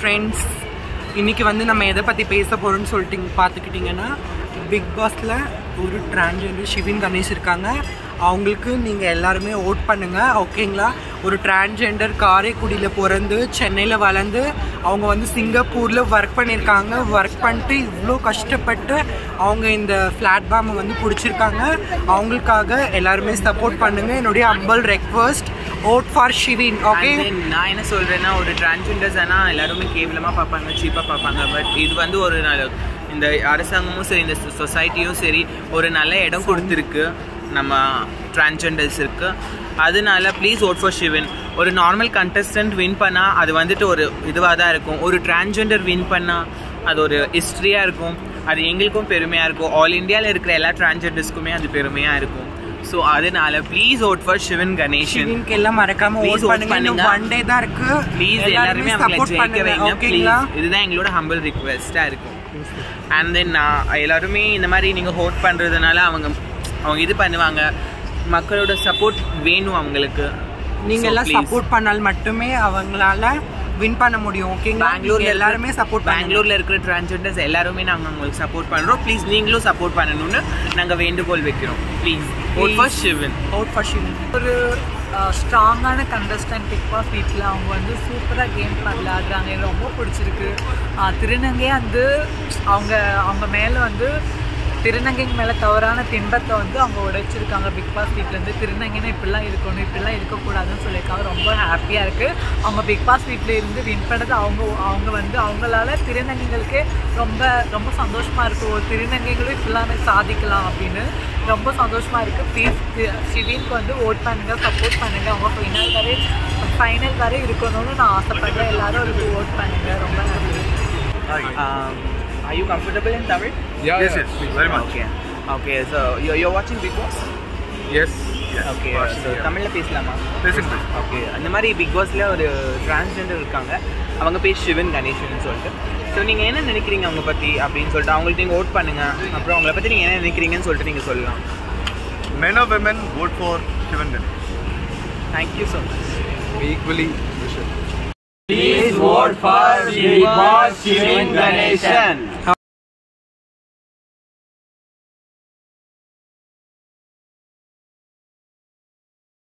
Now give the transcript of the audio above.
Friends இன்னைக்கு வந்து நம்ம எதை பற்றி பேச போகிறோம்னு சொல்லிட்டு பார்த்துக்கிட்டிங்கன்னா பிக் பாஸில் ஒரு டிரான்ஜெண்டர் ஷிவின் கணேஷ் இருக்காங்க அவங்களுக்கு நீங்கள் எல்லாருமே ஓட் பண்ணுங்கள் ஓகேங்களா ஒரு டிரான்ஜெண்டர் காரைக்குடியில் பிறந்து சென்னையில் வளர்ந்து அவங்க வந்து சிங்கப்பூரில் ஒர்க் பண்ணியிருக்காங்க ஒர்க் பண்ணிட்டு இவ்வளோ கஷ்டப்பட்டு அவங்க இந்த பிளாட்ஃபார்மை வந்து பிடிச்சிருக்காங்க அவங்களுக்காக எல்லாருமே சப்போர்ட் பண்ணுங்கள் என்னுடைய humble request vote for Shivin okay And then நான் என்ன சொல்றேன்னா ஒரு டிரான்ஸ்ஜெண்டர்ஸ் ஆனால் எல்லாருமே கேவலமா பார்ப்பாங்க சீப்பா பார்ப்பாங்க பட் இது வந்து ஒரு நல்ல இந்த அரசாங்கமும் சரி இந்த சொசைட்டியும் சரி ஒரு நல்ல இடம் கொடுத்துருக்கு நம்ம டிரான்ஸ்ஜெண்டர்ஸ் இருக்கு அதனால ப்ளீஸ் ஓட் ஃபார் ஷிவன் ஒரு நார்மல் கண்டஸ்டன்ட் வின் பண்ணால் அது வந்துட்டு ஒரு இதுவாக தான் இருக்கும் ஒரு டிரான்ஸ்ஜெண்டர் வின் பண்ணால் அது ஒரு ஹிஸ்ட்ரியாக இருக்கும் அது எங்களுக்கும் பெருமையாக இருக்கும் ஆல் இந்தியாவில் இருக்கிற எல்லா டிரான்ஸ்ஜெண்டர்ஸ்க்குமே அது பெருமையாக இருக்கும் ஸோ அதனால please vote for Shivan Ganeshan ஷிவின்க்கு எல்லாம் மறக்காம Please ஓட் vote பண்ணுங்க இன்னும் பண்ணுங்க. ஒன் டே தான் இருக்கு ப்ளீஸ் எல்லாருமே அவங்களை சப்போர்ட் ஜெயிக்க பண்ணுங்க வைங்க ஓகேங்களா ப்ளீஸ் இதுதான் எங்களோட ஹம்பிள் ரிக்வெஸ்ட்டாக இருக்கும் அண்ட் தென் நான் எல்லாருமே இந்த மாதிரி நீங்கள் ஹோட் பண்ணுறதுனால அவங்க அவங்க இது பண்ணுவாங்க மக்களோட சப்போர்ட் வேணும் அவங்களுக்கு நீங்க So, எல்லாம் please. சப்போர்ட் பண்ணால் மட்டுமே அவங்களால வின் பண்ண முடியும் ஓகேங்களா பெங்களூர்ல எல்லாருமே சப்போர்ட் பண்ணுங்க பெங்களூர்ல இருக்கிற டிரான்ஸ்ஜெண்டர்ஸ் எல்லாருமே நாங்கள் உங்களுக்கு சப்போர்ட் பண்ணுறோம் ப்ளீஸ் நீங்களும் சப்போர்ட் பண்ணணும்னு நாங்கள் வேண்டுகோள் வைக்கிறோம் please vote for Shivan vote for Shivin ஒரு ஸ்ட்ராங்கான கண்டஸ்டன்ட் பிக் பாஸ் வீட்டில் அவங்க வந்து சூப்பராக கேம் விளையாடுறாங்க எனக்கு ரொம்ப பிடிச்சிருக்கு ஆஹ் திருநங்கையே வந்து அவங்க அவங்க மேலே வந்து திருநங்கைங்க மேலே தவறான தின்பத்தை வந்து அவங்க உடைச்சிருக்காங்க பிக் பாஸ் வீட்டிலேருந்து திருநங்கைன்னு இப்படிலாம் இருக்கணும் இப்படிலாம் இருக்கக்கூடாதுன்னு சொல்லியிருக்காங்க ரொம்ப ஹாப்பியாக இருக்குது அவங்க பிக் பாஸ் வீட்டில் இருந்து வின் பண்ணது அவங்க அவங்க வந்து அவங்களால திருநங்கைகளுக்கே ரொம்ப ரொம்ப சந்தோஷமாக இருக்குது ஒரு திருநங்கைகளும் இப்படிலாம் சாதிக்கலாம் அப்படின்னு ரொம்ப சந்தோஷமாக இருக்குது ப்ளீஸ் ஷிவின்க்கு வந்து ஓட் பண்ணுங்கள் சப்போர்ட் பண்ணுங்கள் அவங்க ஃபைனல் வரை ஃபைனல் வரை இருக்கணும்னு நான் ஆசைப்படுறேன் எல்லாரும் அதுக்கு ஓட் பண்ணுங்கள் ரொம்ப நன்றி are you comfortable in Tamil? Yeah, yes, yes, very much. Okay. Okay, so you're, you're watching Big Boss? Yes. Okay watching, so yeah. தமிழில் பேசலாமா Listen, please. ஓகே அந்த மாதிரி பிக் பாஸில் ஒரு டிரான்ஸ்ஜெண்டர் இருக்காங்க அவங்க பேர் சிவன் கணேஷன் சொல்லிட்டு ஸோ நீங்கள் என்ன நினைக்கிறீங்க அவங்க பற்றி அப்படின்னு சொல்லிட்டு அவங்கள்ட்ட நீங்கள் ஓட் பண்ணுங்க அப்புறம் அவங்கள பற்றி நீங்கள் என்ன நினைக்கிறீங்கன்னு சொல்லிட்டு நீங்கள் சொல்லலாம் Men or women, vote for Shivan Ganesh. Thank you so much Equally, we should. Please vote for Big Boss Shivan Ganeshan.